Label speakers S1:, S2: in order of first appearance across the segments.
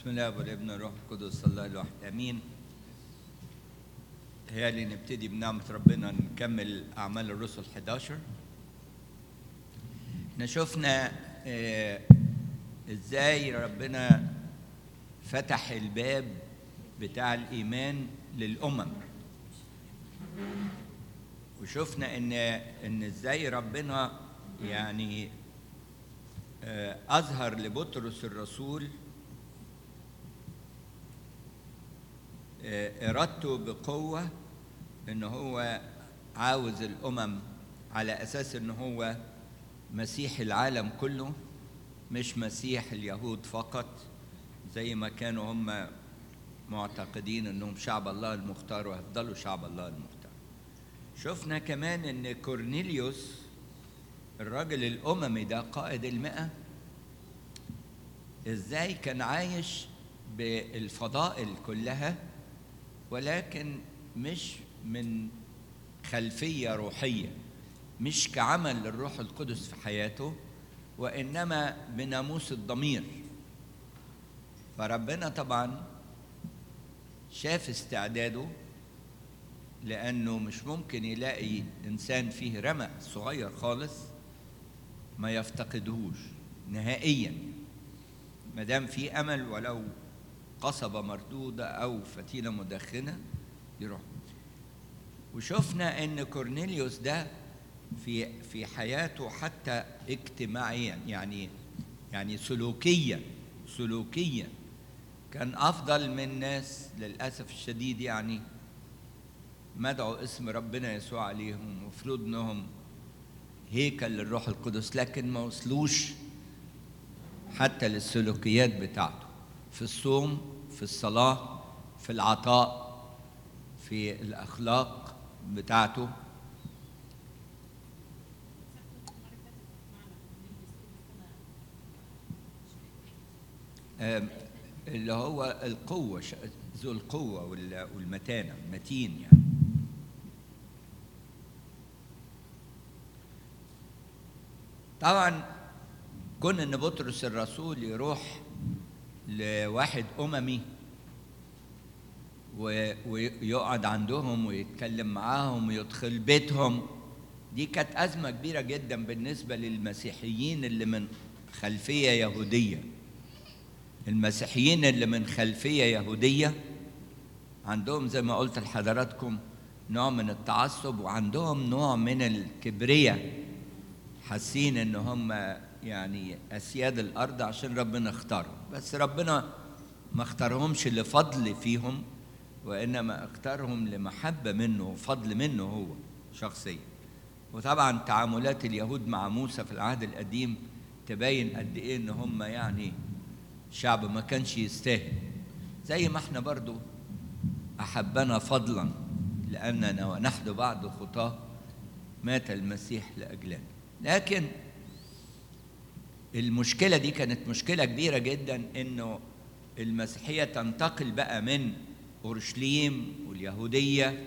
S1: بسم الله والابن والروح القدس الله الواحد امين هي اللي نبتدي بنعمة ربنا نكمل أعمال الرسل 11 احنا شفنا آه، ازاي ربنا فتح الباب بتاع الإيمان للأمم وشفنا ان ان ازاي ربنا يعني آه، اظهر لبطرس الرسول آه، ارادته بقوه ان هو عاوز الامم على اساس ان هو مسيح العالم كله مش مسيح اليهود فقط زي ما كانوا هم معتقدين انهم شعب الله المختار وهيفضلوا شعب الله المختار شفنا كمان ان كورنيليوس الراجل الاممي ده قائد المئة ازاي كان عايش بالفضائل كلها ولكن مش من خلفية روحية مش كعمل للروح القدس في حياته وإنما بناموس الضمير فربنا طبعا شاف استعداده لأنه مش ممكن يلاقي إنسان فيه رمق صغير خالص ما يفتقدهوش نهائيا ما دام في أمل ولو قصبة مردودة أو فتيلة مدخنة يروح وشفنا إن كورنيليوس ده في في حياته حتى اجتماعيا يعني يعني سلوكيا سلوكيا كان أفضل من ناس للأسف الشديد يعني مدعوا اسم ربنا يسوع عليهم المفروض انهم هيكل للروح القدس لكن ما وصلوش حتى للسلوكيات بتاعته في الصوم في الصلاة في العطاء في الأخلاق بتاعته آم، اللي هو القوة ش- ذو القوة وال- والمتانة متين يعني طبعا كون ان بطرس الرسول يروح لواحد اممي و- ويقعد عندهم ويتكلم معاهم ويدخل بيتهم دي كانت ازمه كبيره جدا بالنسبه للمسيحيين اللي من خلفيه يهوديه المسيحيين اللي من خلفيه يهوديه عندهم زي ما قلت لحضراتكم نوع من التعصب وعندهم نوع من الكبرياء حاسين ان هم يعني اسياد الارض عشان ربنا اختارهم بس ربنا ما اختارهمش لفضل فيهم وانما اختارهم لمحبه منه وفضل منه هو شخصيا وطبعا تعاملات اليهود مع موسى في العهد القديم تبين قد ايه ان هم يعني شعب ما كانش يستاهل زي ما احنا برضو احبنا فضلا لاننا ونحن بعد خطاه مات المسيح لاجلنا لكن المشكله دي كانت مشكله كبيره جدا انه المسيحيه تنتقل بقى من اورشليم واليهوديه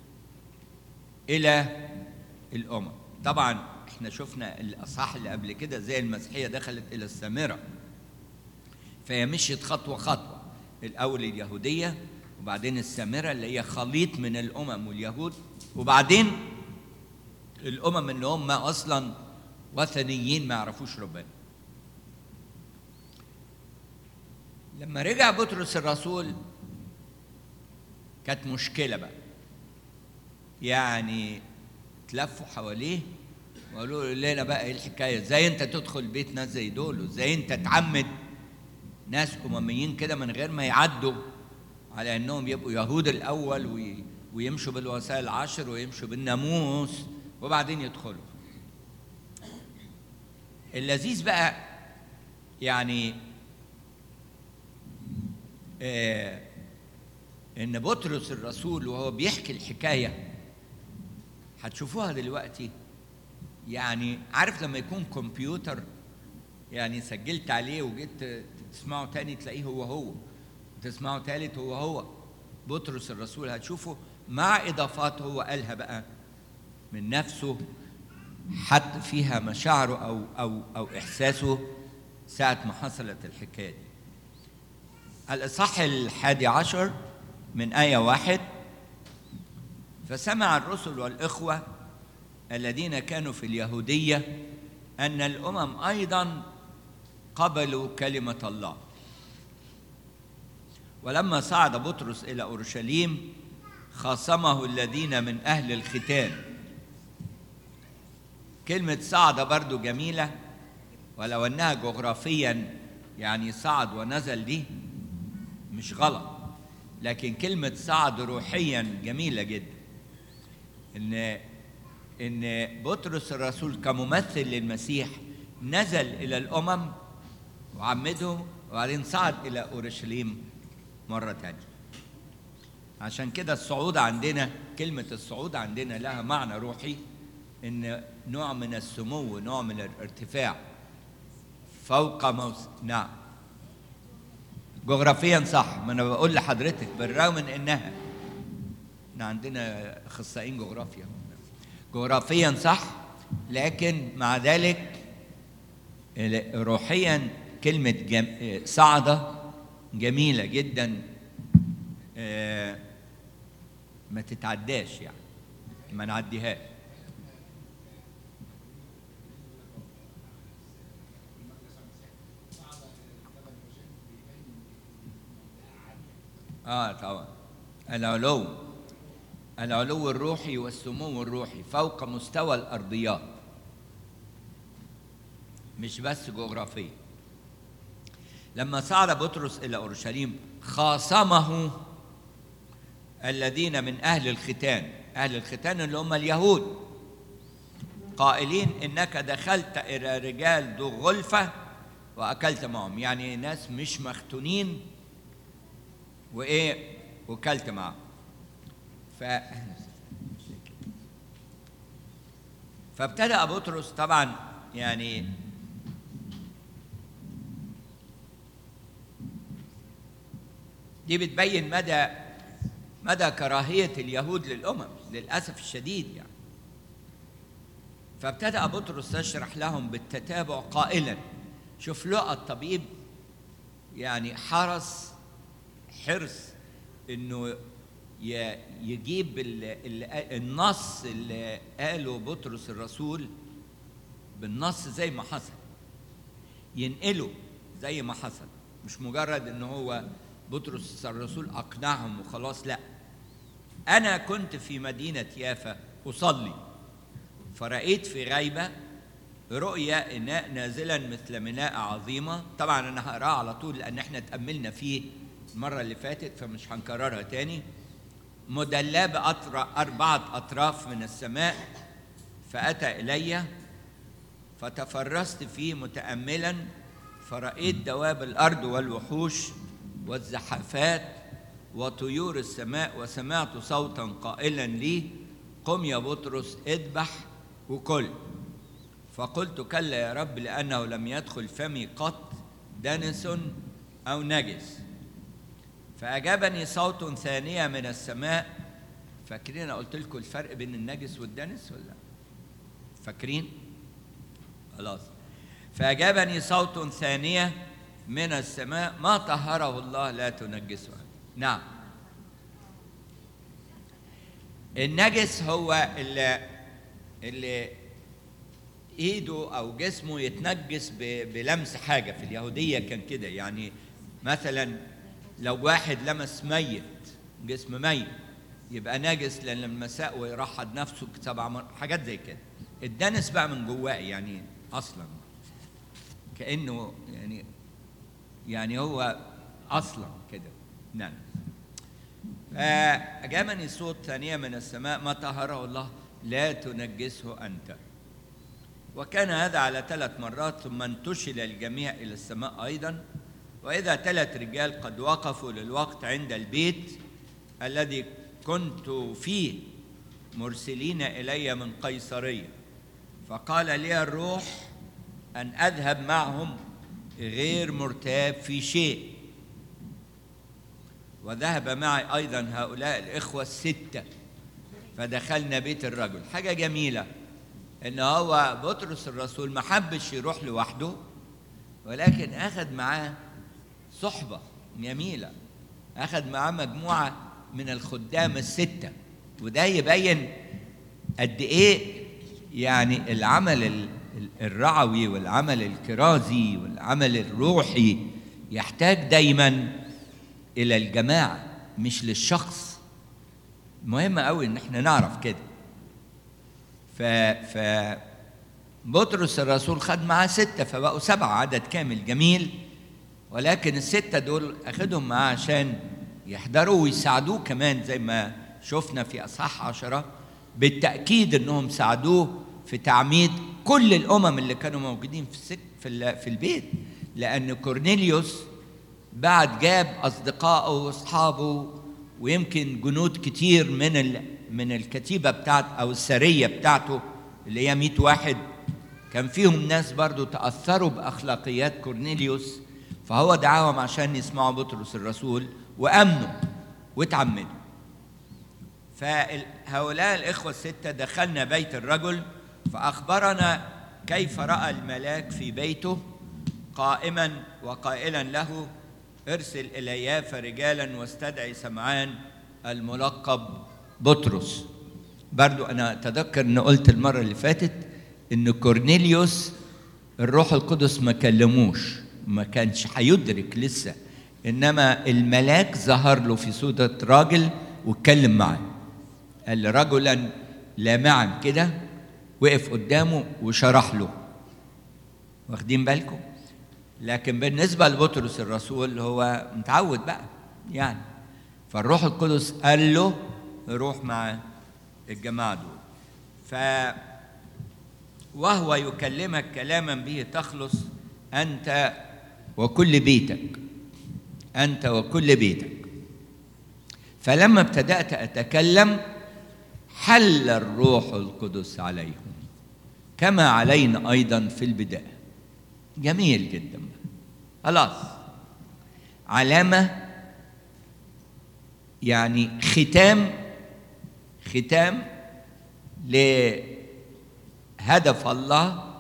S1: الى الامم طبعا احنا شفنا الاصح اللي قبل كده زي المسيحيه دخلت الى السامره فهي مشيت خطوه خطوه الاول اليهوديه وبعدين السامره اللي هي خليط من الامم واليهود وبعدين الامم اللي هم اصلا وثنيين ما يعرفوش ربنا لما رجع بطرس الرسول كانت مشكله بقى يعني تلفوا حواليه وقالوا له ليلة بقى ايه الحكايه ازاي انت تدخل بيت ناس زي دول وازاي انت تعمد ناس امميين كده من غير ما يعدوا على انهم يبقوا يهود الاول وي ويمشوا بالوسائل العشر ويمشوا بالناموس وبعدين يدخلوا اللذيذ بقى يعني آه ان بطرس الرسول وهو بيحكي الحكايه هتشوفوها دلوقتي يعني عارف لما يكون كمبيوتر يعني سجلت عليه وجيت تسمعه تاني تلاقيه هو هو تسمعه تالت هو هو بطرس الرسول هتشوفه مع اضافات هو قالها بقى من نفسه حط فيها مشاعره او او او احساسه ساعه ما حصلت الحكايه دي الإصحاح الحادي عشر من آية واحد فسمع الرسل والإخوة الذين كانوا في اليهودية أن الأمم أيضا قبلوا كلمة الله ولما صعد بطرس إلى أورشليم خاصمه الذين من أهل الختان كلمة صعد برضو جميلة ولو أنها جغرافيا يعني صعد ونزل دي مش غلط لكن كلمة صعد روحيا جميلة جدا إن إن بطرس الرسول كممثل للمسيح نزل إلى الأمم وعمدهم وبعدين صعد إلى أورشليم مرة تانية عشان كده الصعود عندنا كلمة الصعود عندنا لها معنى روحي إن نوع من السمو نوع من الارتفاع فوق موس نعم جغرافيا صح ما انا بقول لحضرتك بالرغم من انها احنا عندنا اخصائيين جغرافيا جغرافيا صح لكن مع ذلك روحيا كلمة جم... صعدة جميلة جدا ما تتعداش يعني ما نعديهاش اه طبعا العلو العلو الروحي والسمو الروحي فوق مستوى الارضيات مش بس جغرافيا لما صعد بطرس الى اورشليم خاصمه الذين من اهل الختان اهل الختان اللي هم اليهود قائلين انك دخلت الى رجال ذو غلفه واكلت معهم يعني ناس مش مختونين وايه وكلت معه ف فابتدأ بطرس طبعا يعني دي بتبين مدى مدى كراهية اليهود للأمم للأسف الشديد يعني فابتدأ بطرس يشرح لهم بالتتابع قائلا شوف لقى الطبيب يعني حرص حرص انه يجيب النص اللي قاله بطرس الرسول بالنص زي ما حصل ينقله زي ما حصل مش مجرد ان هو بطرس الرسول اقنعهم وخلاص لا انا كنت في مدينه يافا اصلي فرأيت في غيبه رؤيا اناء نازلا مثل ميناء عظيمه طبعا انا هقراه على طول لان احنا تاملنا فيه المرة اللي فاتت فمش هنكررها تاني مدلاه بأربعة أطراف من السماء فأتى إلي فتفرست فيه متأملا فرأيت دواب الأرض والوحوش والزحفات وطيور السماء وسمعت صوتا قائلا لي قم يا بطرس اذبح وكل فقلت كلا يا رب لأنه لم يدخل فمي قط دنس أو نجس فأجابني صوت ثانية من السماء فاكرين أنا قلت لكم الفرق بين النجس والدنس ولا فاكرين؟ خلاص فأجابني صوت ثانية من السماء ما طهره الله لا تنجسه نعم النجس هو اللي اللي ايده او جسمه يتنجس بلمس حاجه في اليهوديه كان كده يعني مثلا لو واحد لمس ميت جسم ميت يبقى ناجس لان المساء ويرحض نفسه سبع مرات حاجات زي كده الدنس بقى من جواه يعني اصلا كانه يعني يعني هو اصلا كده نعم فأجابني صوت ثانية من السماء ما طهره الله لا تنجسه أنت وكان هذا على ثلاث مرات ثم انتشل الجميع إلى السماء أيضا وإذا ثلاث رجال قد وقفوا للوقت عند البيت الذي كنت فيه مرسلين إلي من قيصرية فقال لي الروح أن أذهب معهم غير مرتاب في شيء وذهب معي أيضا هؤلاء الإخوة الستة فدخلنا بيت الرجل حاجة جميلة إن هو بطرس الرسول ما حبش يروح لوحده ولكن أخذ معاه صحبة جميلة أخذ معاه مجموعة من الخدام الستة وده يبين قد إيه يعني العمل ال- ال- الرعوي والعمل الكرازي والعمل الروحي يحتاج دايما إلى الجماعة مش للشخص مهم قوي إن احنا نعرف كده ف ف بطرس الرسول خد معاه ستة فبقوا سبعة عدد كامل جميل ولكن الستة دول أخدهم معاه عشان يحضروا ويساعدوه كمان زي ما شفنا في أصحاح عشرة بالتأكيد إنهم ساعدوه في تعميد كل الأمم اللي كانوا موجودين في السك في, ال- في البيت لأن كورنيليوس بعد جاب أصدقائه وأصحابه ويمكن جنود كتير من ال من الكتيبة بتاعت أو السرية بتاعته اللي هي 100 واحد كان فيهم ناس برضو تأثروا بأخلاقيات كورنيليوس فهو دعاهم عشان يسمعوا بطرس الرسول وأمنوا واتعمدوا فهؤلاء الإخوة الستة دخلنا بيت الرجل فأخبرنا كيف رأى الملاك في بيته قائما وقائلا له ارسل إلى يافا رجالا واستدعي سمعان الملقب بطرس برضو أنا أتذكر أن قلت المرة اللي فاتت أن كورنيليوس الروح القدس ما كلموش ما كانش هيدرك لسه إنما الملاك ظهر له في صورة راجل واتكلم معاه قال رجلا لامعا كده وقف قدامه وشرح له واخدين بالكم لكن بالنسبة لبطرس الرسول هو متعود بقى يعني فالروح القدس قال له روح مع الجماعة دول ف وهو يكلمك كلاما به تخلص أنت وكل بيتك أنت وكل بيتك فلما ابتدأت أتكلم حل الروح القدس عليهم كما علينا أيضا في البداية جميل جدا خلاص علامة يعني ختام ختام لهدف الله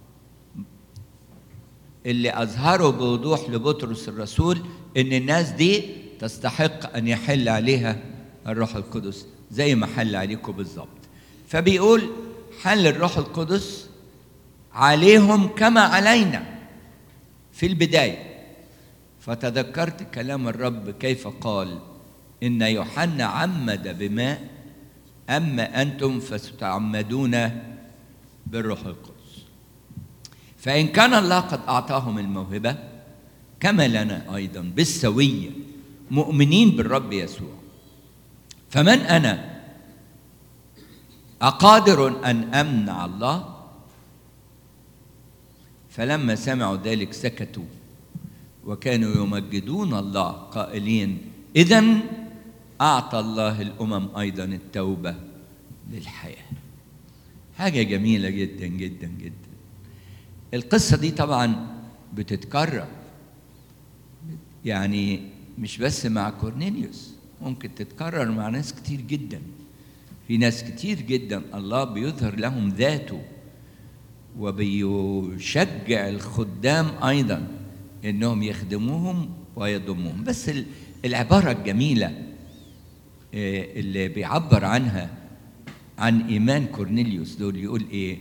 S1: اللي أظهره بوضوح لبطرس الرسول إن الناس دي تستحق أن يحل عليها الروح القدس زي ما حل عليكم بالظبط فبيقول حل الروح القدس عليهم كما علينا في البداية فتذكرت كلام الرب كيف قال إن يوحنا عمد بماء أما أنتم فستعمدون بالروح القدس فإن كان الله قد أعطاهم الموهبة كما لنا أيضا بالسوية مؤمنين بالرب يسوع فمن أنا أقادر أن أمنع الله فلما سمعوا ذلك سكتوا وكانوا يمجدون الله قائلين إذا أعطى الله الأمم أيضا التوبة للحياة حاجة جميلة جدا جدا جدا القصة دي طبعا بتتكرر يعني مش بس مع كورنيليوس ممكن تتكرر مع ناس كتير جدا في ناس كتير جدا الله بيظهر لهم ذاته وبيشجع الخدام ايضا انهم يخدموهم ويضموهم بس العباره الجميله اللي بيعبر عنها عن ايمان كورنيليوس دول يقول ايه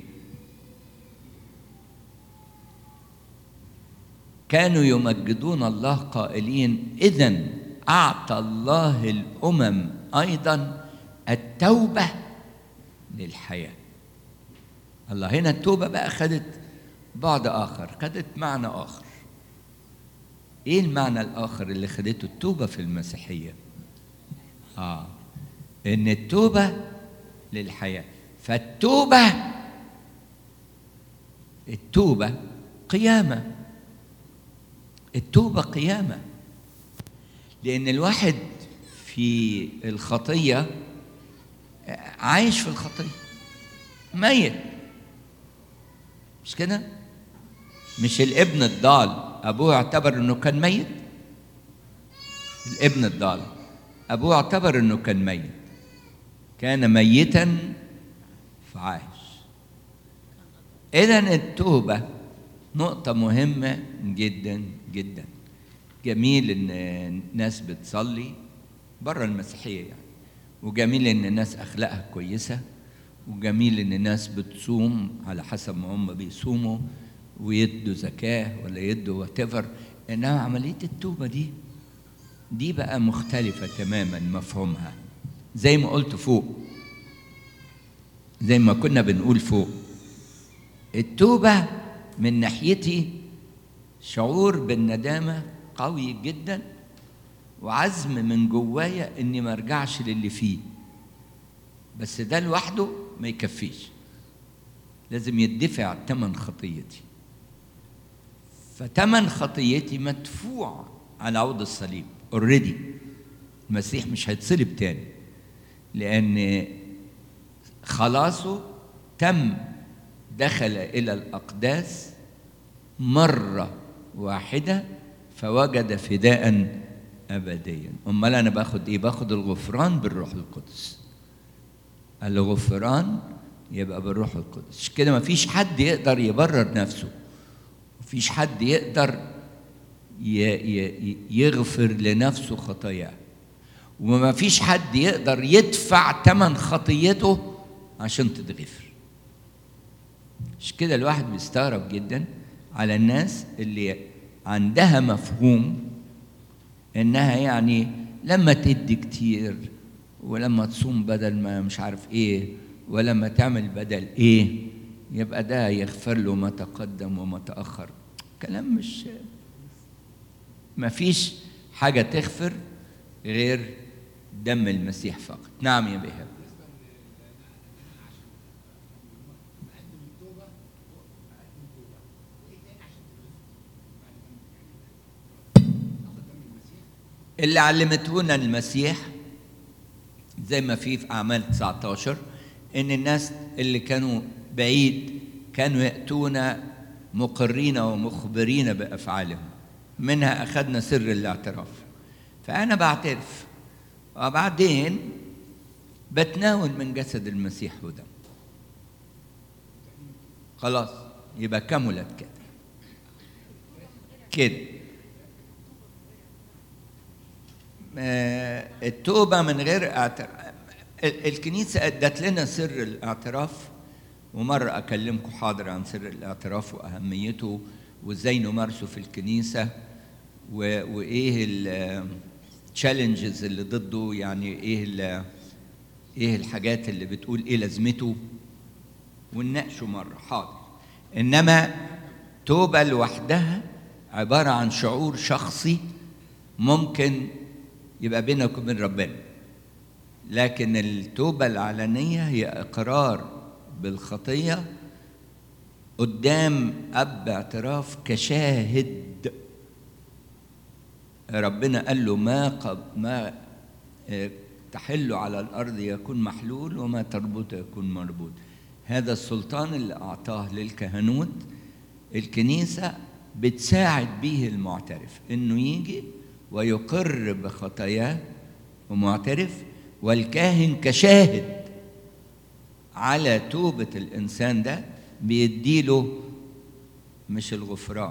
S1: كانوا يمجدون الله قائلين اذا اعطى الله الامم ايضا التوبه للحياه الله هنا التوبه بقى خدت بعد اخر خدت معنى اخر ايه المعنى الاخر اللي خدته التوبه في المسيحيه اه ان التوبه للحياه فالتوبه التوبه قيامه التوبه قيامه لان الواحد في الخطيه عايش في الخطيه ميت مش كده مش الابن الضال ابوه اعتبر انه كان ميت الابن الضال ابوه اعتبر انه كان ميت كان ميتا فعاش اذا التوبه نقطه مهمه جدا جدا جميل ان ناس بتصلي بره المسيحيه يعني وجميل ان الناس اخلاقها كويسه وجميل ان الناس بتصوم على حسب ما هم بيصوموا ويدوا زكاه ولا يدوا وات انما عمليه التوبه دي دي بقى مختلفه تماما مفهومها زي ما قلت فوق زي ما كنا بنقول فوق التوبه من ناحيتي شعور بالندامه قوي جدا وعزم من جوايا اني ما ارجعش للي فيه بس ده لوحده ما يكفيش لازم يدفع ثمن خطيتي فتمن خطيتي مدفوع على عود الصليب اوريدي المسيح مش هيتصلب تاني لان خلاصه تم دخل الى الاقداس مره واحده فوجد فداء ابديا امال انا باخد ايه باخد الغفران بالروح القدس الغفران يبقى بالروح القدس مش كده مفيش حد يقدر يبرر نفسه مفيش حد يقدر يغفر لنفسه خطاياه وما فيش حد يقدر يدفع ثمن خطيته عشان تتغفر مش كده الواحد بيستغرب جدا على الناس اللي عندها مفهوم انها يعني لما تدي كتير ولما تصوم بدل ما مش عارف ايه ولما تعمل بدل ايه يبقى ده يغفر له ما تقدم وما تاخر كلام مش ما فيش حاجه تغفر غير دم المسيح فقط نعم يا بهاب اللي علمتهنا المسيح زي ما في في أعمال 19 إن الناس اللي كانوا بعيد كانوا يأتون مقرين ومخبرين بأفعالهم منها أخذنا سر الاعتراف فأنا بعترف وبعدين بتناول من جسد المسيح ودم خلاص يبقى كملت كده كده التوبة من غير اعتراف الكنيسة أدت لنا سر الاعتراف ومرة أكلمكم حاضر عن سر الاعتراف وأهميته وإزاي نمارسه في الكنيسة وإيه التشالنجز اللي ضده يعني إيه إيه الحاجات اللي بتقول إيه لازمته ونناقشه مرة حاضر إنما توبة لوحدها عبارة عن شعور شخصي ممكن يبقى بينك وبين ربنا لكن التوبة العلنية هي إقرار بالخطية قدام أب اعتراف كشاهد ربنا قال له ما قب ما تحل على الأرض يكون محلول وما تربط يكون مربوط هذا السلطان اللي أعطاه للكهنوت الكنيسة بتساعد به المعترف إنه يجي ويقر بخطاياه ومعترف والكاهن كشاهد على توبة الإنسان ده بيديله مش الغفران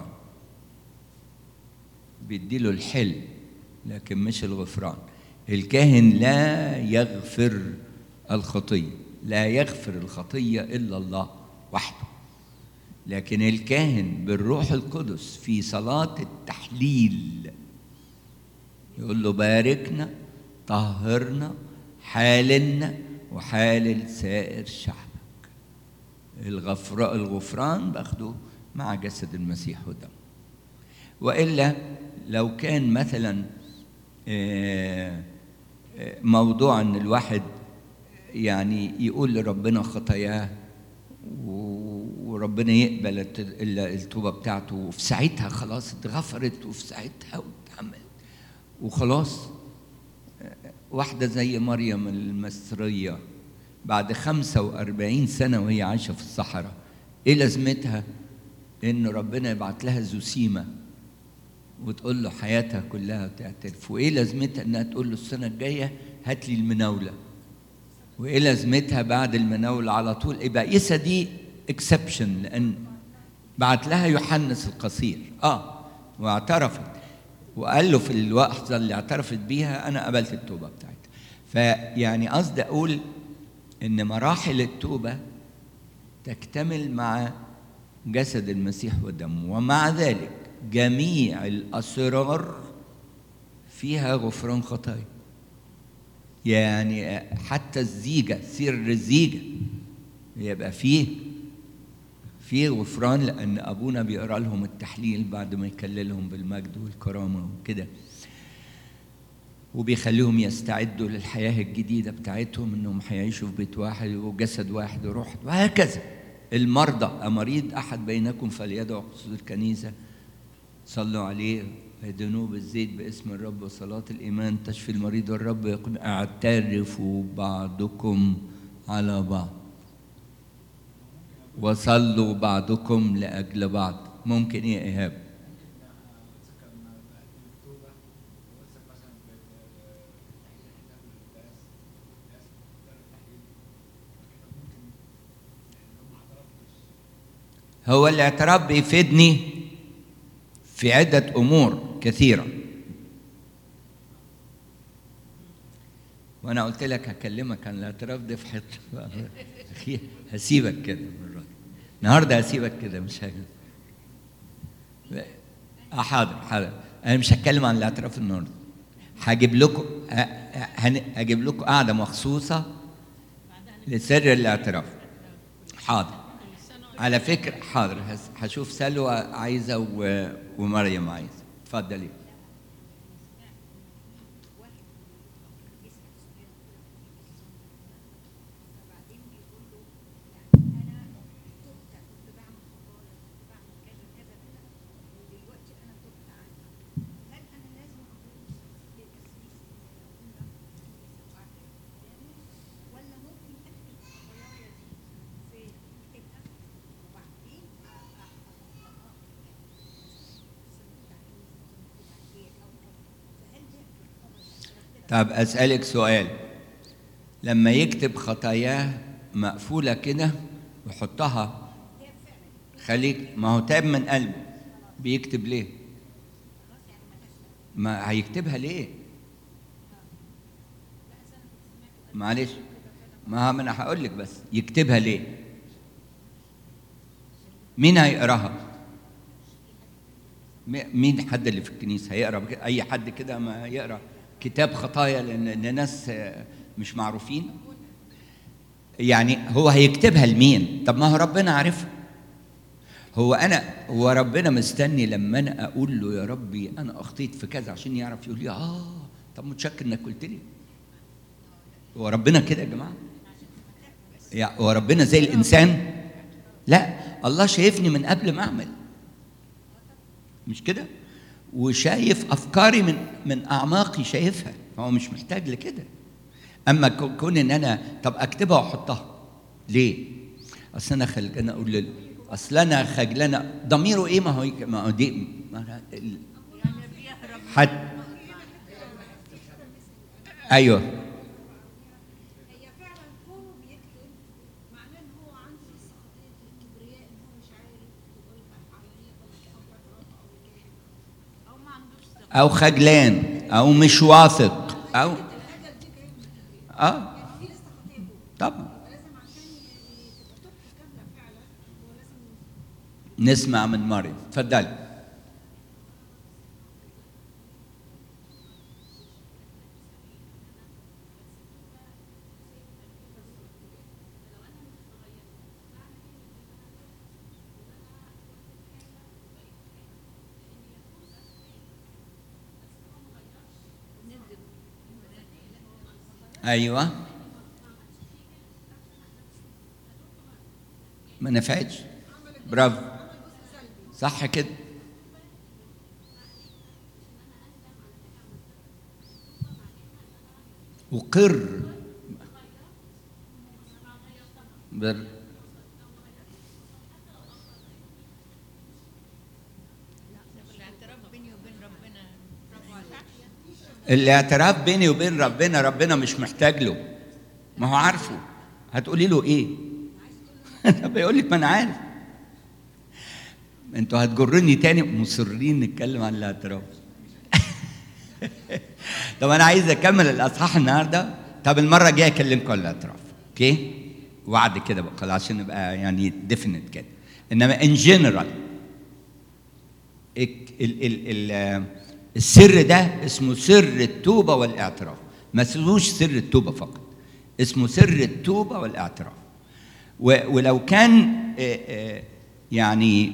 S1: بيديله الحل لكن مش الغفران الكاهن لا يغفر الخطية لا يغفر الخطية إلا الله وحده لكن الكاهن بالروح القدس في صلاة التحليل يقول له باركنا طهرنا حاللنا وحالل سائر شعبك الغفر الغفران باخده مع جسد المسيح ودمه والا لو كان مثلا موضوع ان الواحد يعني يقول لربنا خطاياه وربنا يقبل التوبه بتاعته وفي ساعتها خلاص اتغفرت وفي ساعتها واتعمل وخلاص واحدة زي مريم المصرية بعد خمسة وأربعين سنة وهي عايشة في الصحراء إيه لازمتها إن ربنا يبعت لها زوسيمة وتقول له حياتها كلها تعترف وإيه لازمتها إنها تقول له السنة الجاية هات لي المناولة وإيه لازمتها بعد المناولة على طول يبقى عيسى دي اكسبشن لأن بعت لها يوحنس القصير آه واعترفت وقال له في اللحظة اللي اعترفت بيها أنا قبلت التوبة بتاعتها فيعني قصدي أقول إن مراحل التوبة تكتمل مع جسد المسيح ودمه ومع ذلك جميع الأسرار فيها غفران خطايا يعني حتى الزيجة سر الزيجة يبقى فيه في غفران لأن أبونا بيقرأ لهم التحليل بعد ما يكللهم بالمجد والكرامة وكده وبيخليهم يستعدوا للحياة الجديدة بتاعتهم إنهم هيعيشوا في بيت واحد وجسد واحد وروح واحد وهكذا المرضى أمريض أحد بينكم فليدعو قصود الكنيسة صلوا عليه ذنوب الزيت باسم الرب وصلاة الإيمان تشفي المريض والرب يقول اعترفوا بعضكم على بعض وصلوا بعضكم لأجل بعض ممكن إيه إيهاب هو الاعتراف بيفيدني في عدة أمور كثيرة وأنا قلت لك هكلمك عن الاعتراف ده في حتة هسيبك كده المرة دي النهاردة هسيبك كده مش هجيب اه حاضر حاضر أنا مش هتكلم عن الاعتراف النهاردة هجيب لكم هجيب لكم قعدة مخصوصة لسر الاعتراف حاضر على فكرة حاضر هشوف سلوى عايزة ومريم عايزة اتفضلي طب أسألك سؤال لما يكتب خطاياه مقفولة كده ويحطها خليك ما هو تاب من قلبه بيكتب ليه؟ ما هيكتبها ليه؟ معلش ما ما انا هقول لك بس يكتبها ليه؟ مين هيقراها؟ مين حد اللي في الكنيسه هيقرا اي حد كده ما يقرا كتاب خطايا لان ناس مش معروفين يعني هو هيكتبها لمين طب ما هو ربنا عارفها هو انا هو ربنا مستني لما انا اقول له يا ربي انا اخطيت في كذا عشان يعرف يقول لي اه طب متشكر انك قلت لي هو ربنا كده يا جماعه يعني هو ربنا زي الانسان لا الله شايفني من قبل ما اعمل مش كده وشايف افكاري من من اعماقي شايفها هو مش محتاج لكده اما كون ان انا طب اكتبها واحطها ليه اصل انا خلقنا اقول له اصل انا خجلانه ضميره ايه ما هو ما هو دي ما ال... حد ايوه
S2: هي فعلا كونه بيكتب معناه ان هو عنده لسه خطيه الكبرياء ان هو مش عارف يقولها علانيه او اعتراف او كده او ما عندوش ثقه
S1: او خجلان او مش واثق او
S2: الحاجه دي جايه من الكبرياء
S1: اه
S2: يعني في لسه خطيه جوه
S1: طبعا
S2: فلازم عشان تبقى توبته كامله فعلا هو لازم
S1: نسمع من مريم اتفضلي ايوه ما نفعتش برافو صح كده وقر بر
S3: الاعتراف بيني وبين ربنا
S1: الاعتراف بيني وبين ربنا ربنا مش محتاج له ما هو عارفه هتقولي له ايه بيقول لك ما انا عارف انتوا هتجرني تاني مصرين نتكلم عن الاعتراف طب انا عايز اكمل الاصحاح النهارده طب المره الجايه اكلمكم على الاعتراف اوكي وعد كده بقى خلاص عشان نبقى يعني ديفينيت كده انما ان جنرال السر ده اسمه سر التوبه والاعتراف ما اسمهوش سر التوبه فقط اسمه سر التوبه والاعتراف و- ولو كان آه، آه، يعني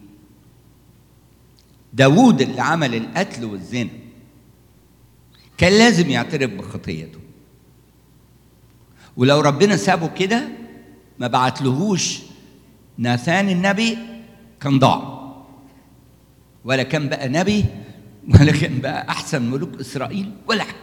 S1: داوود اللي عمل القتل والزنا كان لازم يعترف بخطيته ولو ربنا سابه كده ما بعتلهوش ناثان النبي كان ضاع ولا كان بقى نبي ولا كان بقى احسن ملوك اسرائيل ولا حاجه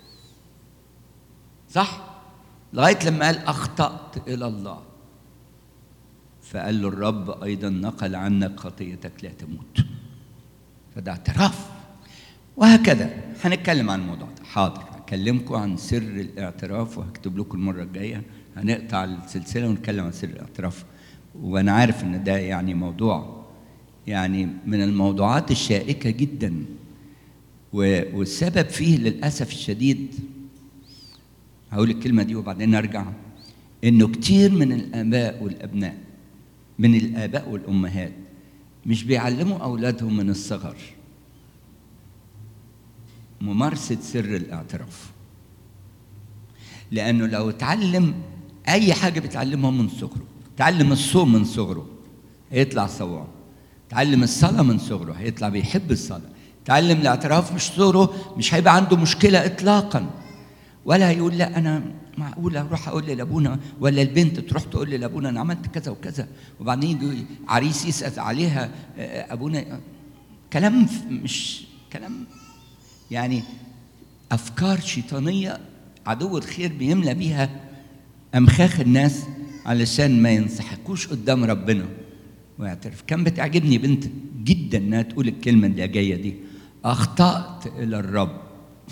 S1: صح لغايه لما قال اخطات الى الله فقال له الرب ايضا نقل عنك خطيتك لا تموت فده اعتراف وهكذا هنتكلم عن الموضوع ده حاضر هكلمكم عن سر الاعتراف وهكتب لكم المره الجايه هنقطع السلسله ونتكلم عن سر الاعتراف وانا عارف ان ده يعني موضوع يعني من الموضوعات الشائكه جدا و- والسبب فيه للاسف الشديد هقول الكلمه دي وبعدين ارجع انه كتير من الاباء والابناء من الاباء والامهات مش بيعلموا اولادهم من الصغر ممارسه سر الاعتراف لانه لو اتعلم اي حاجه بتعلمها من صغره تعلم الصوم من صغره هيطلع صوام تعلم الصلاه من صغره هيطلع بيحب الصلاه تعلم الاعتراف مش صغره مش هيبقى عنده مشكله اطلاقا ولا هيقول لا انا معقول اروح اقول لابونا ولا البنت تروح تقول لابونا انا عملت كذا وكذا وبعدين يجي عريس يسال عليها آه، ابونا كلام ف- مش كلام يعني افكار شيطانيه عدو الخير بيملى بيها امخاخ الناس علشان ما ينسحقوش قدام ربنا ويعترف كان بتعجبني بنت جدا انها تقول الكلمه اللي جايه دي اخطات الى الرب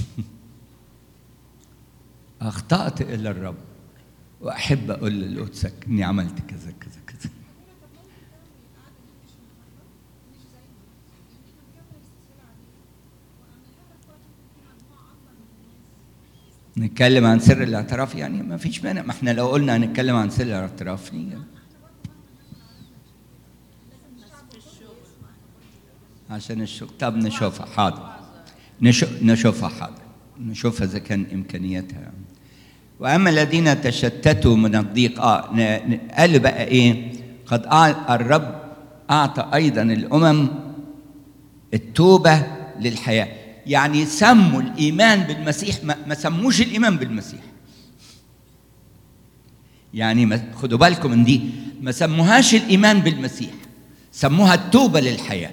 S1: اخطات الى الرب واحب اقول لقدسك اني عملت كذا كذا كذا نتكلم عن سر الاعتراف يعني ما فيش مانع ما احنا لو قلنا هنتكلم عن سر الاعتراف عشان الشغل طب نشوفها حاضر نشوف نشوفها حاضر نشوفها اذا كان امكانياتها يعني. واما الذين تشتتوا من الضيق اه ن- ن- قال بقى ايه قد أع- الرب اعطى ايضا الامم التوبه للحياه يعني سموا الايمان بالمسيح ما, ما سموش الايمان بالمسيح يعني ما خدوا بالكم من دي ما سموهاش الايمان بالمسيح سموها التوبه للحياه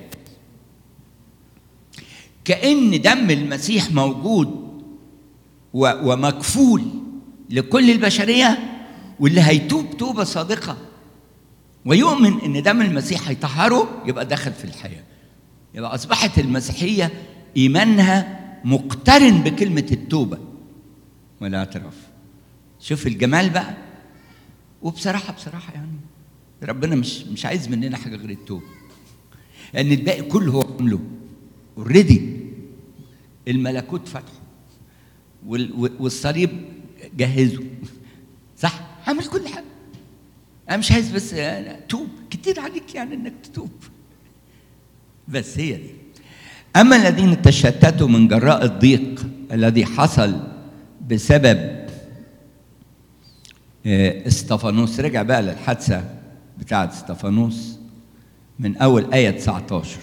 S1: كأن دم المسيح موجود و- ومكفول لكل البشرية واللي هيتوب توبة صادقة ويؤمن ان دم المسيح هيطهره يبقى دخل في الحياة يبقى أصبحت المسيحية إيمانها مقترن بكلمة التوبة والاعتراف شوف الجمال بقى وبصراحة بصراحة يعني ربنا مش مش عايز مننا حاجة غير التوبة لأن الباقي كله هو عمله اوريدي الملكوت فتحه وال- والصليب جهزه صح عامل كل حاجه انا مش عايز بس أنا توب كتير عليك يعني انك تتوب بس هي دي اما الذين تشتتوا من جراء الضيق الذي حصل بسبب آه، استفانوس رجع بقى للحادثه بتاعت استفانوس من اول ايه 19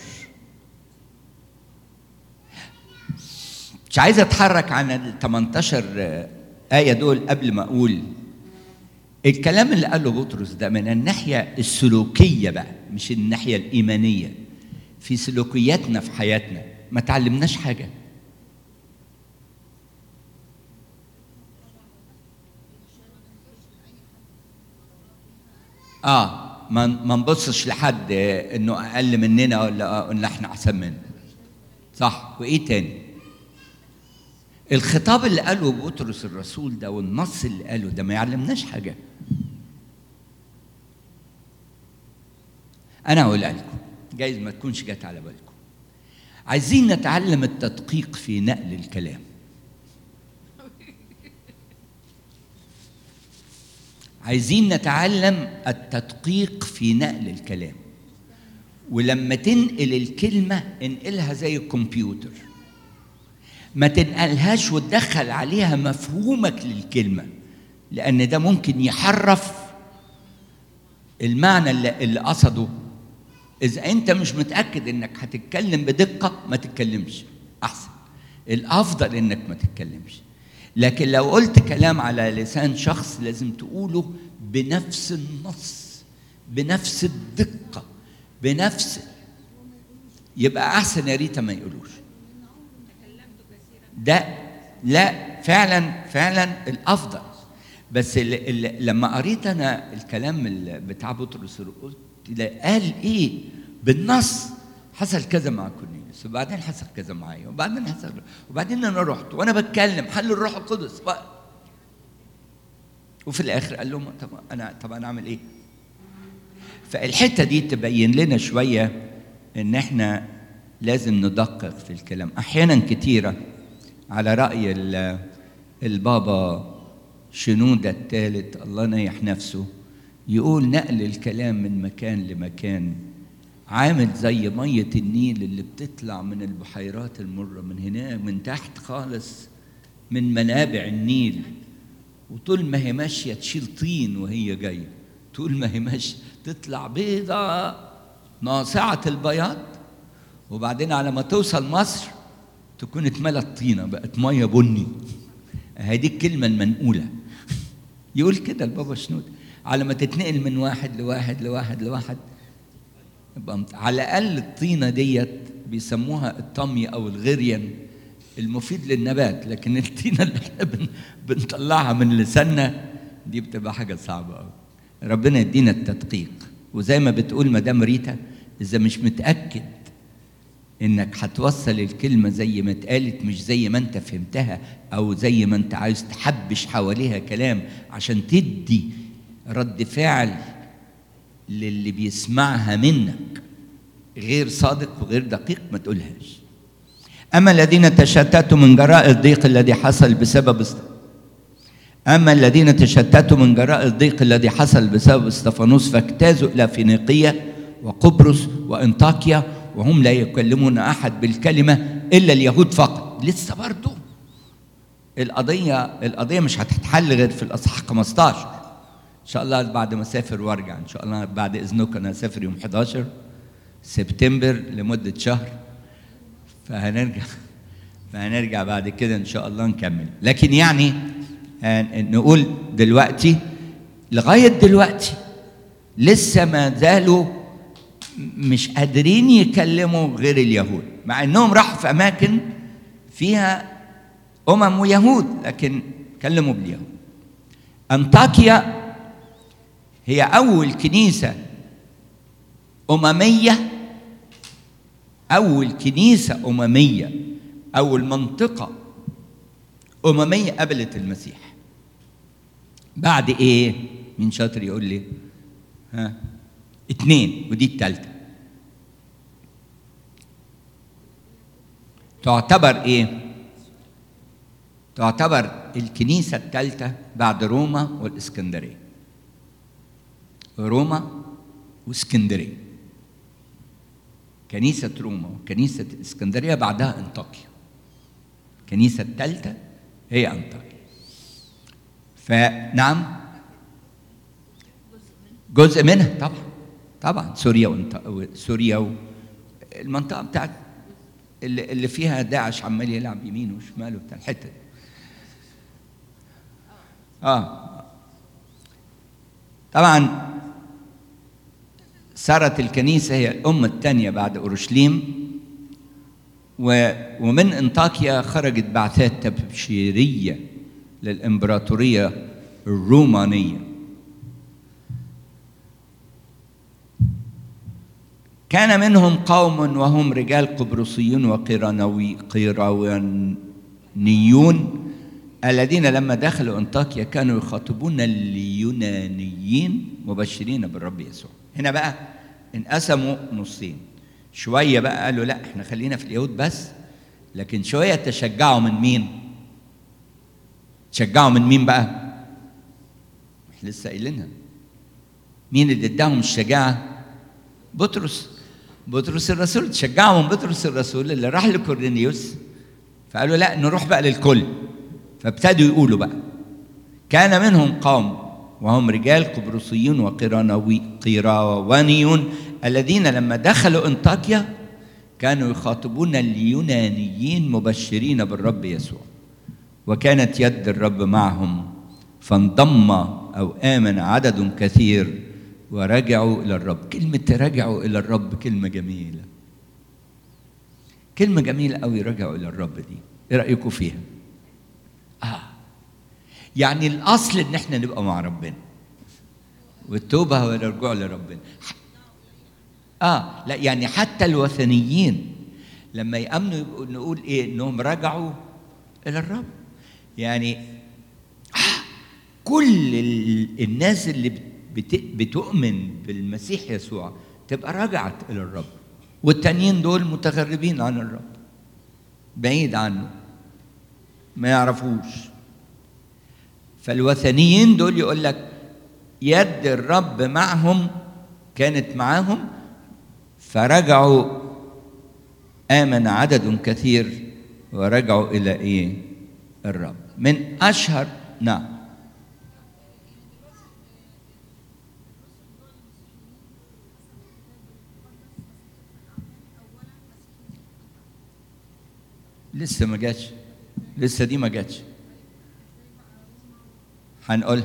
S1: مش عايز اتحرك عن ال 18 آية دول قبل ما أقول الكلام اللي قاله بطرس ده من الناحية السلوكية بقى مش الناحية الإيمانية في سلوكياتنا في حياتنا ما تعلمناش حاجة اه ما ما نبصش لحد انه اقل مننا ولا ان احنا احسن منه صح وايه تاني الخطاب اللي قاله بطرس الرسول ده والنص اللي قاله ده ما يعلمناش حاجه انا هقولها لكم جايز ما تكونش جت على بالكم عايزين نتعلم التدقيق في نقل الكلام عايزين نتعلم التدقيق في نقل الكلام ولما تنقل الكلمة انقلها زي الكمبيوتر ما تنقلهاش وتدخل عليها مفهومك للكلمة لأن ده ممكن يحرف المعنى اللي, اللي قصده إذا أنت مش متأكد إنك هتتكلم بدقة ما تتكلمش أحسن الأفضل إنك ما تتكلمش لكن لو قلت كلام على لسان شخص لازم تقوله بنفس النص بنفس الدقة بنفس يبقى أحسن يا ريتا ما يقولوش ده لا فعلا فعلا الافضل بس ال ال لما قريت انا الكلام ال- بتاع بطرس قلت ده قال ايه بالنص حصل كذا مع كورنيليوس وبعدين حصل كذا معايا وبعدين حصل وبعدين انا رحت وانا بتكلم حل الروح القدس بقى. وفي الاخر قال لهم طب انا طب انا اعمل ايه؟ فالحته دي تبين لنا شويه ان احنا لازم ندقق في الكلام احيانا كتيره على راي ال- البابا شنودة الثالث الله ينيح نفسه يقول نقل الكلام من مكان لمكان عامل زي مية النيل اللي بتطلع من البحيرات المرة من هنا من تحت خالص من منابع النيل وطول ما هي ماشية تشيل طين وهي جاية طول ما هي ماشية تطلع بيضة ناصعة البياض وبعدين على ما توصل مصر تكون اتملت طينة بقت مية بني هذه الكلمة المنقولة يقول كده البابا شنود على ما تتنقل من واحد لواحد لواحد لواحد يبقى مت- على الأقل الطينة ديت بيسموها الطمي أو الغريان المفيد للنبات لكن الطينة اللي احنا بن بنطلعها من لساننا دي بتبقى حاجة صعبة أوي ربنا يدينا التدقيق وزي ما بتقول مدام ريتا إذا مش متأكد انك هتوصل الكلمه زي ما اتقالت مش زي ما انت فهمتها او زي ما انت عايز تحبش حواليها كلام عشان تدي رد فعل للي بيسمعها منك غير صادق وغير دقيق ما تقولهاش اما الذين تشتتوا من جراء الضيق الذي حصل بسبب است... اما الذين تشتتوا من جراء الضيق الذي حصل بسبب استفانوس فاجتازوا الى فينيقيه وقبرص وانطاكيا وهم لا يكلمون احد بالكلمه الا اليهود فقط لسه برضه القضيه القضيه مش هتتحل غير في الاصحاح 15 ان شاء الله بعد ما اسافر وارجع ان شاء الله بعد اذنكم انا هسافر يوم 11 سبتمبر لمده شهر فهنرجع فهنرجع بعد كده ان شاء الله نكمل لكن يعني آه، نقول دلوقتي لغايه دلوقتي لسه ما زالوا مش قادرين يكلموا غير اليهود مع انهم راحوا في اماكن فيها امم ويهود لكن كلموا باليهود انطاكيا هي اول كنيسه امميه اول كنيسه امميه اول منطقه امميه قبلت المسيح بعد ايه مين شاطر يقول لي ها اتنين ودي التالتة تعتبر ايه تعتبر الكنيسة التالتة بعد روما والإسكندرية روما واسكندرية كنيسة روما وكنيسة الإسكندرية بعدها أنطاكيا الكنيسة الثالثة هي أنطاكيا فنعم جزء منها طبعا طبعا سوريا وانت... سوريا و... المنطقة بتاعت اللي, اللي فيها داعش عمال يلعب يمين وشمال وبتاع الحتة دي اه طبعا صارت الكنيسة هي الأمة الثانية بعد أورشليم و... ومن انطاكيا خرجت بعثات تبشيرية للإمبراطورية الرومانية كان منهم قوم وهم رجال قبرصيون وقيرانوي قيراونيون الذين لما دخلوا انطاكيا كانوا يخاطبون اليونانيين مبشرين بالرب يسوع هنا بقى انقسموا نصين شويه بقى قالوا لا احنا خلينا في اليهود بس لكن شويه تشجعوا من مين تشجعوا من مين بقى احنا لسه قايلينها مين اللي اداهم الشجاعه بطرس بطرس الرسول تشجعوا من بطرس الرسول اللي راح لكورنيوس فقالوا لا نروح بقى للكل فابتدوا يقولوا بقى كان منهم قوم وهم رجال قبرصيون وقيراوانيون الذين لما دخلوا انطاكيا كانوا يخاطبون اليونانيين مبشرين بالرب يسوع وكانت يد الرب معهم فانضم او امن عدد كثير ورجعوا الى الرب كلمه رجعوا الى الرب كلمه جميله كلمه جميله قوي رجعوا الى الرب دي ايه رايكم فيها اه يعني الاصل ان احنا نبقى مع ربنا والتوبه هو الرجوع لربنا اه لا يعني حتى الوثنيين لما يامنوا يبقوا نقول ايه انهم رجعوا الى الرب يعني آه كل ال- الناس اللي بت- بتؤمن بالمسيح يسوع تبقى رجعت الى الرب والتانيين دول متغربين عن الرب بعيد عنه ما يعرفوش فالوثنيين دول يقول لك يد الرب معهم كانت معاهم فرجعوا آمن عدد كثير ورجعوا إلى إيه؟ الرب من أشهر نعم لسه ما جاتش لسه دي ما جاتش هنقول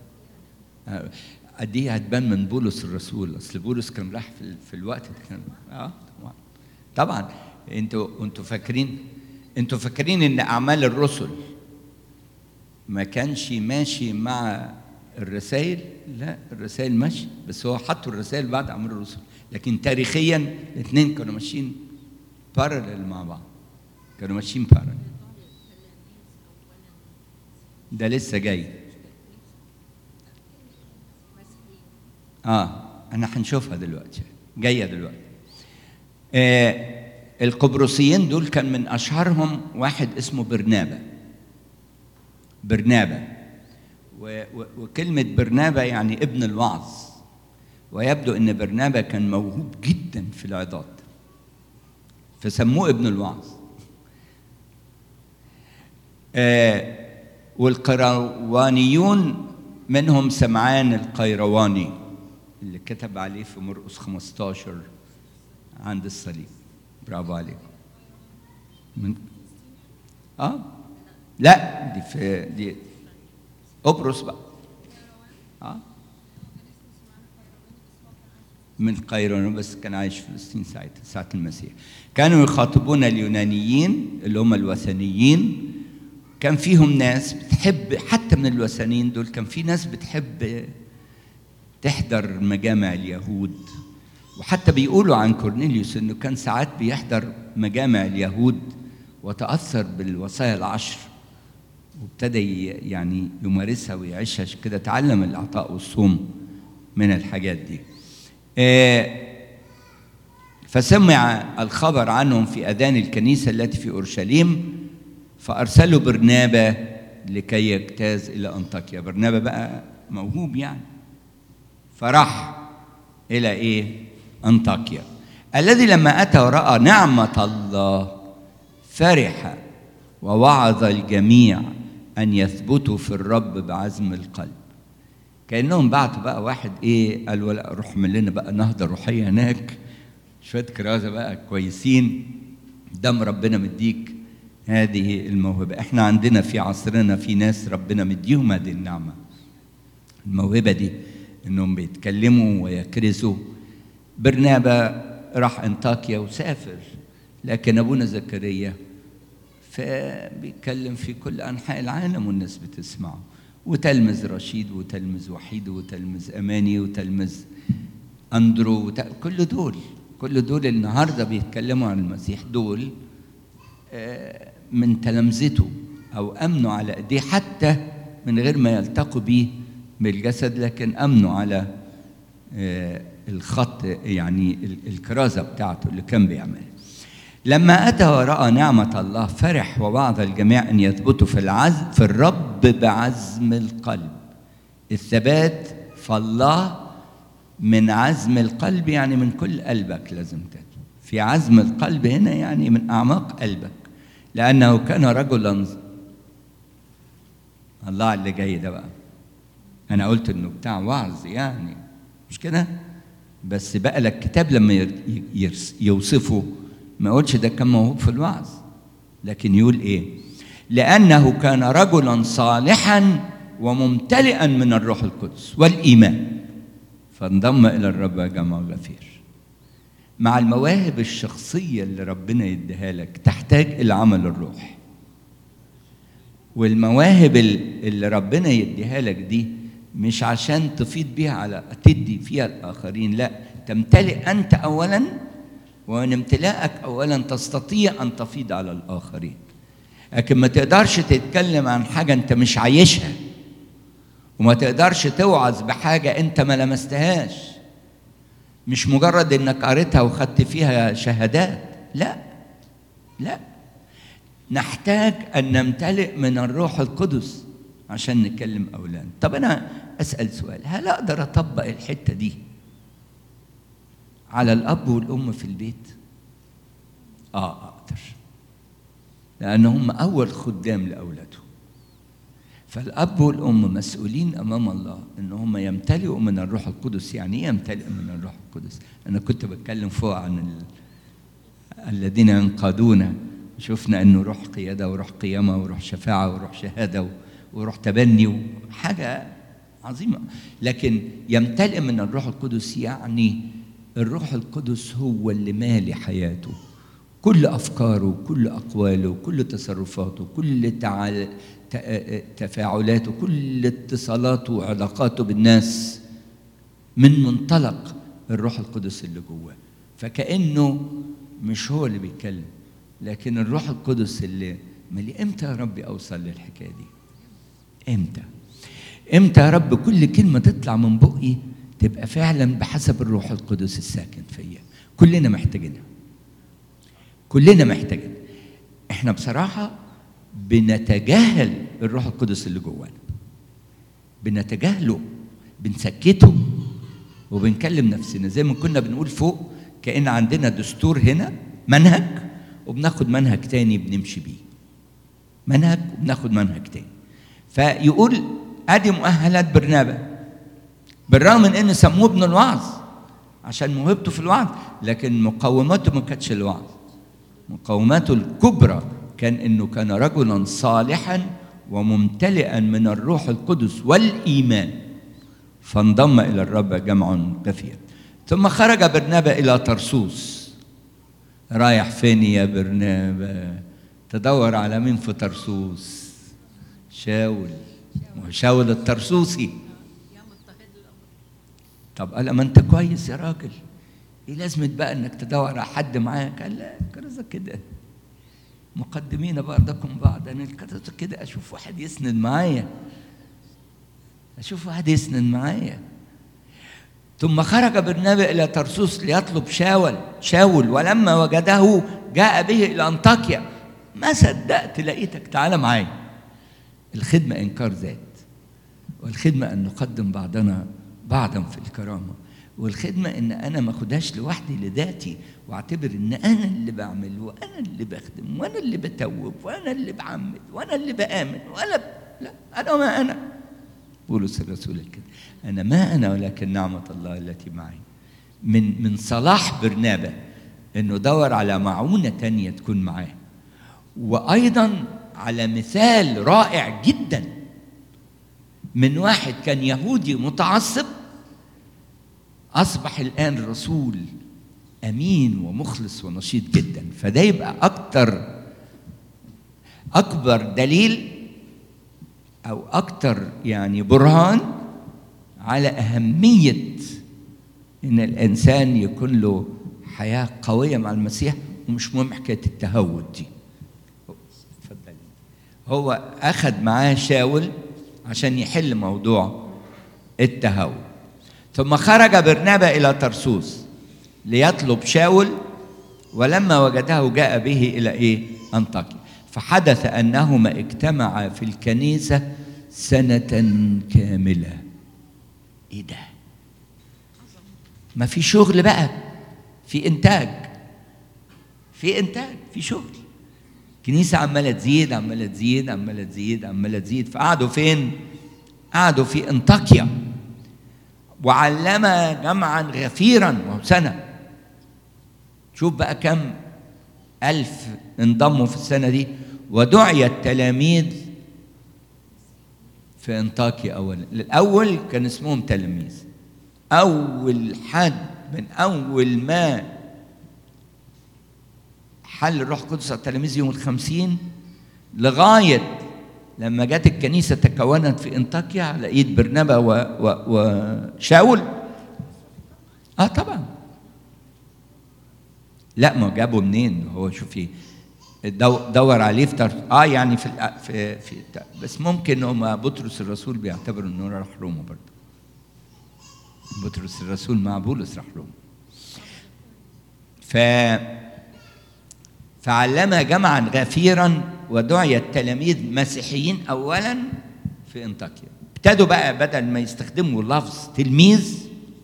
S1: دي هتبان من بولس الرسول اصل بولس كان راح في, ال- في الوقت ده كان اه طبعا طبعا انتوا انتوا فاكرين انتوا فاكرين ان اعمال الرسل ما كانش ماشي مع الرسائل لا الرسائل ماشي بس هو حطوا الرسائل بعد اعمال الرسل لكن تاريخيا الاثنين كانوا ماشيين بارلل مع بعض كانوا ماشيين بارلل ده لسه جاي اه انا هنشوفها دلوقتي جايه دلوقتي آه القبرصيين دول كان من اشهرهم واحد اسمه برنابا برنابا و- و- وكلمه برنابا يعني ابن الوعظ ويبدو ان برنابا كان موهوب جدا في العظات فسموه ابن الوعظ آه والقيروانيون منهم سمعان القيرواني اللي كتب عليه في مرقس 15 عند الصليب برافو عليكم من اه لا دي في دي قبرص بقى اه من قيروان بس كان عايش في فلسطين ساعتها ساعة المسيح كانوا يخاطبون اليونانيين اللي هم الوثنيين كان فيهم ناس بتحب حتى من الوثنيين دول كان في ناس بتحب تحضر مجامع اليهود وحتى بيقولوا عن كورنيليوس انه كان ساعات بيحضر مجامع اليهود وتاثر بالوصايا العشر وابتدى ي- يعني يمارسها ويعيشها عشان كده تعلم العطاء والصوم من الحاجات دي آه، فسمع الخبر عنهم في اذان الكنيسه التي في اورشليم فارسلوا برنابا لكي يجتاز الى انطاكيا برنابا بقى موهوب يعني فراح الى ايه انطاكيا الذي لما اتى وراى نعمه الله فرح ووعظ الجميع ان يثبتوا في الرب بعزم القلب كانهم بعتوا بقى واحد ايه قال ولا روح من لنا بقى نهضه روحيه هناك شويه كرازه بقى كويسين دم ربنا مديك هذه الموهبه احنا عندنا في عصرنا في ناس ربنا مديهم هذه النعمه الموهبه دي انهم بيتكلموا ويكرزوا برنابا راح انطاكيا وسافر لكن ابونا زكريا فبيتكلم في كل انحاء العالم والناس بتسمعه وتلمذ رشيد وتلمذ وحيد وتلمذ اماني وتلمذ اندرو وت... كل دول كل دول النهارده بيتكلموا عن المسيح دول آه، من تلامذته او امنوا على ايديه حتى من غير ما يلتقوا بيه بالجسد لكن امنوا على آه، الخط يعني ال- الكرازة بتاعته اللي كان بيعملها لما أتى ورأى نعمة الله فرح ووعظ الجميع أن يثبتوا في العزم في الرب بعزم القلب الثبات فالله من عزم القلب يعني من كل قلبك لازم تثبت في عزم القلب هنا يعني من أعماق قلبك لأنه كان رجلا الله على اللي جاي ده بقى أنا قلت إنه بتاع وعظ يعني مش كده بس بقى لك كتاب لما ير- يرس- يوصفه ما يقولش ده كان موهوب في الوعظ لكن يقول ايه لانه كان رجلا صالحا وممتلئا من الروح القدس والايمان فانضم الى الرب جمع غفير مع المواهب الشخصيه اللي ربنا يديها لك تحتاج الى عمل الروح والمواهب ال- اللي ربنا يديها لك دي مش عشان تفيض بيها على تدي فيها الاخرين لا تمتلئ انت اولا ومن امتلاءك اولا تستطيع ان تفيض على الاخرين لكن ما تقدرش تتكلم عن حاجه انت مش عايشها وما تقدرش توعظ بحاجه انت ما لمستهاش مش مجرد انك قريتها وخدت فيها شهادات لا لا نحتاج ان نمتلئ من الروح القدس عشان نكلم اولادنا طب انا اسال سؤال هل اقدر اطبق الحته دي على الاب والام في البيت اه اقدر لان هم اول خدام لاولادهم فالاب والام مسؤولين امام الله ان هم يمتلئوا من الروح القدس يعني ايه يمتلئ من الروح القدس انا كنت بتكلم فوق عن ال... الذين ينقادون شفنا انه روح قياده وروح قيامه وروح شفاعه وروح شهاده وروح تبني وحاجه عظيمه لكن يمتلئ من الروح القدس يعني الروح القدس هو اللي مالي حياته كل افكاره كل اقواله كل تصرفاته كل تعال... ت- تفاعلاته كل اتصالاته وعلاقاته بالناس من منطلق الروح القدس اللي جواه فكانه مش هو اللي بيتكلم لكن الروح القدس اللي مالي امتى يا ربي اوصل للحكايه دي امتى امتى يا رب كل كلمه تطلع من بقي تبقى فعلا بحسب الروح القدس الساكن فيا كلنا محتاجينها كلنا محتاجين احنا بصراحه بنتجاهل الروح القدس اللي جوانا بنتجاهله بنسكته وبنكلم نفسنا زي ما كنا بنقول فوق كأن عندنا دستور هنا منهج وبناخد منهج تاني بنمشي بيه منهج وبناخد منهج تاني فيقول ادي مؤهلات برنابا بالرغم من ان سموه ابن الوعظ عشان موهبته في الوعظ لكن مقوماته ما كانتش الوعظ مقوماته الكبرى كان انه كان رجلا صالحا وممتلئا من الروح القدس والايمان فانضم الى الرب جمع كثير ثم خرج برنابا الى طرسوس رايح فين يا برنابا تدور على مين في طرسوس شاول شاول الطرسوسي طب قال ما انت كويس يا راجل ايه لازمة بقى انك تدور على حد معاك قال لا كرزة كده مقدمين بعضكم بعضا انا الكرزة كده اشوف واحد يسند معايا اشوف واحد يسند معايا ثم خرج برنابا الى ترسوس ليطلب شاول شاول ولما وجده جاء به الى انطاكيا ما صدقت لقيتك تعالى معايا الخدمه انكار ذات والخدمه ان نقدم بعضنا بعضا في الكرامه والخدمه ان انا ما اخدهاش لوحدي لذاتي واعتبر ان انا اللي بعمل وانا اللي بخدم وانا اللي بتوب وانا اللي بعمد وانا اللي بامن وانا ب... لا انا وما انا بولس الرسول كده انا ما انا ولكن نعمه الله التي معي من من صلاح برنابا انه دور على معونه تانية تكون معاه وايضا على مثال رائع جدا من واحد كان يهودي متعصب اصبح الان رسول امين ومخلص ونشيط جدا فده يبقى اكتر اكبر دليل او اكتر يعني برهان على اهميه ان الانسان يكون له حياه قويه مع المسيح ومش مهم حكايه التهود دي اتفضل هو اخذ معاه شاول عشان يحل موضوع التهود ثم خرج برنابا إلى ترسوس ليطلب شاول ولما وجده جاء به إلى إيه؟ أنطاكيا فحدث أنهما اجتمعا في الكنيسة سنة كاملة إيه ده؟ ما في شغل بقى في إنتاج في إنتاج في شغل كنيسة عمالة تزيد عمالة تزيد عمالة تزيد عمالة تزيد فقعدوا فين؟ قعدوا في انطاكيا وعلم جمعا غفيرا وهو سنة شوف بقى كم ألف انضموا في السنة دي ودعي التلاميذ في انطاكيا أولا الأول كان اسمهم تلاميذ أول حد من أول ما حل الروح القدس على التلاميذ يوم الخمسين لغاية لما جت الكنيسة تكونت في انطاكيا على ايد برنابا و... و... وشاول اه طبعا لا ما جابوا منين هو شوفي دو... دور عليه في تر... اه يعني في الأ- في, في بس ممكن هم بطرس الرسول بيعتبروا انه راح روما برضه بطرس الرسول مع بولس راح روما ف فعلم جمعا غفيرا ودعي التلاميذ مسيحيين اولا في انطاكيا ابتدوا بقى بدل ما يستخدموا لفظ تلميذ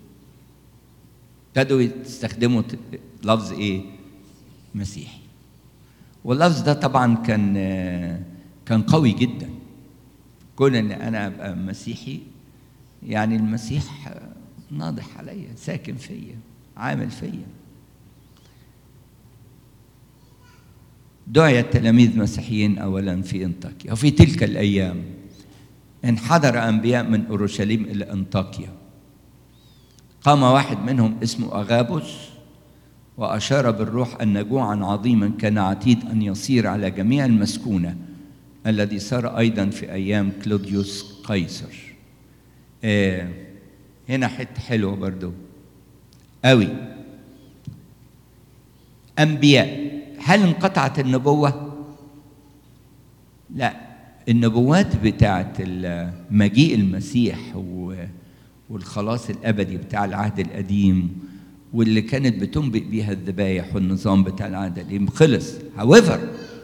S1: ابتدوا يستخدموا ت- لفظ ايه مسيحي واللفظ ده طبعا كان كان قوي جدا كون ان انا ابقى مسيحي يعني المسيح ناضح عليا ساكن فيا عامل فيا دعي التلاميذ مسيحيين اولا في انطاكيا وفي تلك الايام انحدر انبياء من اورشليم الى انطاكيا قام واحد منهم اسمه اغابوس واشار بالروح ان جوعا عظيما كان عتيد ان يصير على جميع المسكونه الذي صار ايضا في ايام كلوديوس قيصر آه هنا حته حلوه برضو قوي انبياء هل انقطعت النبوه لا النبوات بتاعت مجيء المسيح و- والخلاص الابدي بتاع العهد القديم واللي كانت بتنبئ بيها الذبايح والنظام بتاع العهد القديم خلص however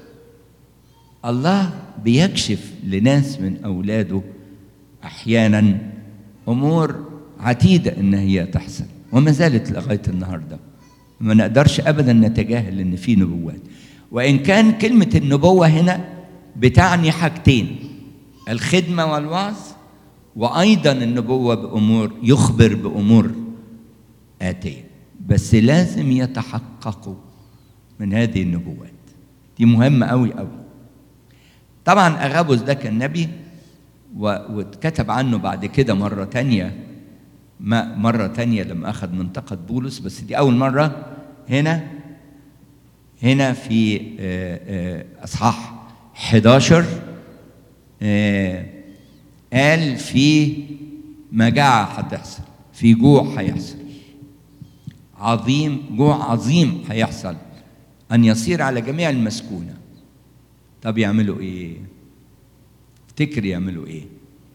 S1: الله بيكشف لناس من اولاده احيانا امور عتيده ان هي تحصل وما زالت لغايه النهارده ما نقدرش ابدا نتجاهل ان في نبوات وان كان كلمه النبوه هنا بتعني حاجتين الخدمه والوعظ وايضا النبوه بامور يخبر بامور اتيه بس لازم يتحققوا من هذه النبوات دي مهمه قوي قوي طبعا اغابوس ده كان نبي و- واتكتب عنه بعد كده مرة تانية ما مرة تانية لما أخذ منطقة بولس بس دي أول مرة هنا هنا في آه، آه، أصحاح 11 آه، قال في مجاعة هتحصل في جوع هيحصل عظيم جوع عظيم هيحصل أن يصير على جميع المسكونة طب يعملوا إيه؟ افتكر يعملوا ايه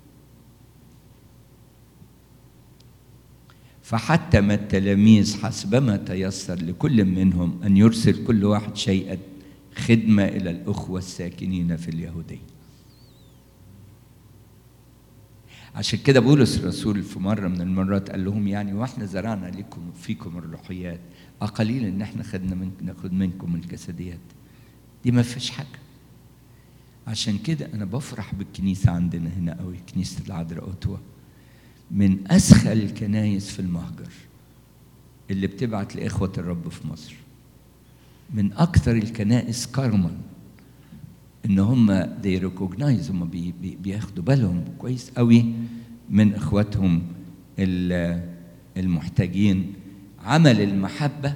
S1: فحتم التلاميذ حسبما تيسر لكل منهم ان يرسل كل واحد شيئا خدمه الى الاخوه الساكنين في اليهوديه عشان كده بولس الرسول في مره من المرات قال لهم يعني واحنا زرعنا لكم فيكم الروحيات اقليل ان احنا خدنا من ناخد منكم الجسديات دي ما فيش حاجه عشان كده انا بفرح بالكنيسه عندنا هنا قوي كنيسه العذراء اوتوا من اسخى الكنايس في المهجر اللي بتبعت لاخوه الرب في مصر من اكثر الكنائس كرما ان هم they recognize هم بي بي بياخدوا بالهم كويس قوي من اخواتهم ال- المحتاجين عمل المحبه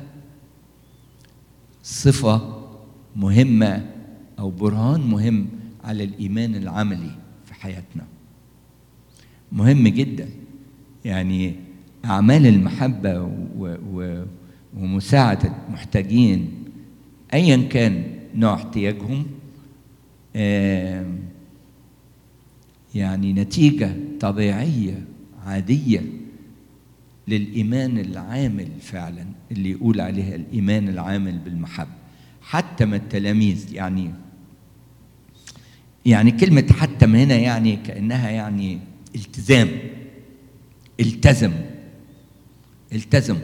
S1: صفه مهمه او برهان مهم على الايمان العملي في حياتنا مهم جدا يعني اعمال المحبه و و ومساعده المحتاجين ايا كان نوع احتياجهم آم، يعني نتيجه طبيعيه عاديه للايمان العامل فعلا اللي يقول عليها الايمان العامل بالمحبه حتى ما التلاميذ يعني يعني كلمه حتى ما هنا يعني كانها يعني التزام التزم التزم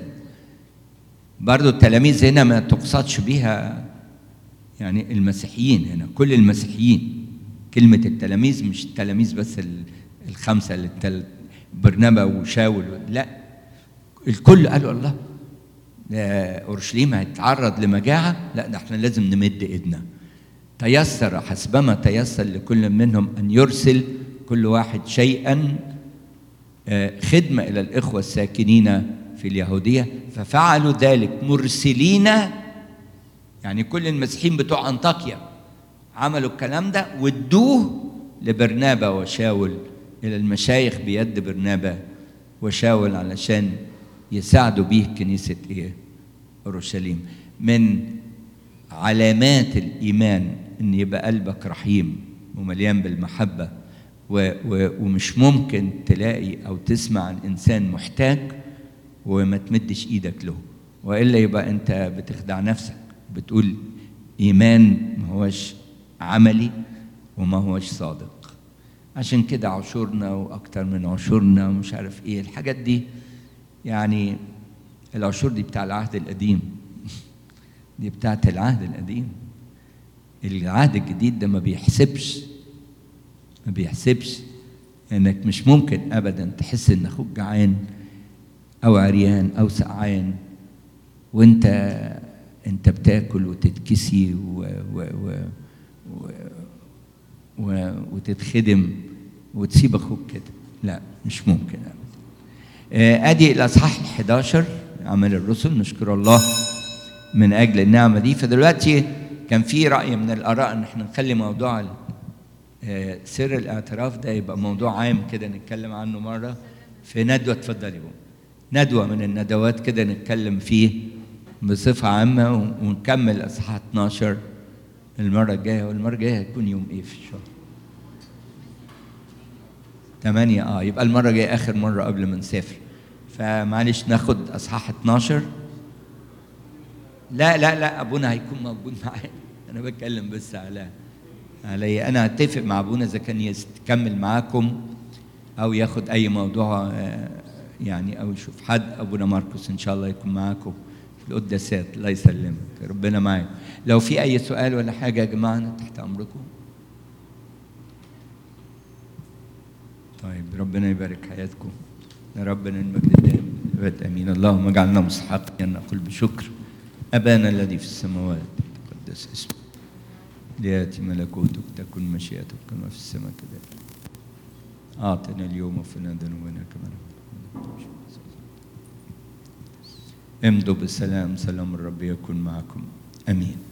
S1: برضو التلاميذ هنا ما تقصدش بيها يعني المسيحيين هنا كل المسيحيين كلمة التلاميذ مش التلاميذ بس ال- الخمسة اللي التل... برنابا وشاول لا الكل قالوا الله ده اورشليم هيتعرض لمجاعه لا ده احنا لازم نمد ايدنا تيسر حسبما تيسر لكل منهم ان يرسل كل واحد شيئا آه، خدمه الى الاخوه الساكنين في اليهوديه ففعلوا ذلك مرسلين يعني كل المسيحيين بتوع انطاكيا عملوا الكلام ده وادوه لبرنابا وشاول الى المشايخ بيد برنابا وشاول علشان يساعدوا بيه كنيسه ايه؟ اورشليم من علامات الايمان ان يبقى قلبك رحيم ومليان بالمحبه و و ومش ممكن تلاقي او تسمع عن انسان محتاج وما تمدش ايدك له والا يبقى انت بتخدع نفسك بتقول ايمان ما هوش عملي وما هوش صادق عشان كده عشورنا واكتر من عشورنا ومش عارف ايه الحاجات دي يعني العشور دي بتاع العهد القديم دي بتاعت العهد القديم العهد الجديد ده ما بيحسبش ما بيحسبش انك مش ممكن ابدا تحس ان اخوك جعان او عريان او سقعان وانت انت بتاكل وتتكسي و و و و و وتتخدم وتسيب اخوك كده لا مش ممكن ابدا آه، ادي الاصحاح ال11 عمل الرسل نشكر الله من اجل النعمه دي فدلوقتي كان في راي من الاراء ان احنا نخلي موضوع ال- آه، سر الاعتراف ده يبقى موضوع عام كده نتكلم عنه مره في ندوه اتفضلي بقى ندوه من الندوات كده نتكلم فيه بصفه عامه و- ونكمل اصحاح 12 المره الجايه والمره الجايه هتكون يوم ايه في الشهر؟ ثمانية اه يبقى المرة الجاية آخر مرة قبل ما نسافر فمعلش ناخد أصحاح 12 لا لا لا أبونا هيكون موجود معانا أنا بتكلم بس على علي أنا هتفق مع أبونا إذا كان يكمل معاكم أو ياخد أي موضوع آه، يعني أو يشوف حد أبونا ماركوس إن شاء الله يكون معاكم في القداسات الله يسلمك ربنا معاك لو في أي سؤال ولا حاجة يا جماعة أنا تحت أمركم طيب ربنا يبارك حياتكم يا ربنا المجد الدائم الابد امين اللهم اجعلنا مستحقين ان نقول بشكر ابانا الذي في السماوات تقدس اسمك لياتي ملكوتك تكن مشيئتك كما في السماء كذلك اعطنا اليوم وفنا ذنوبنا كما نغفر امضوا بالسلام سلام الرب يكن معكم امين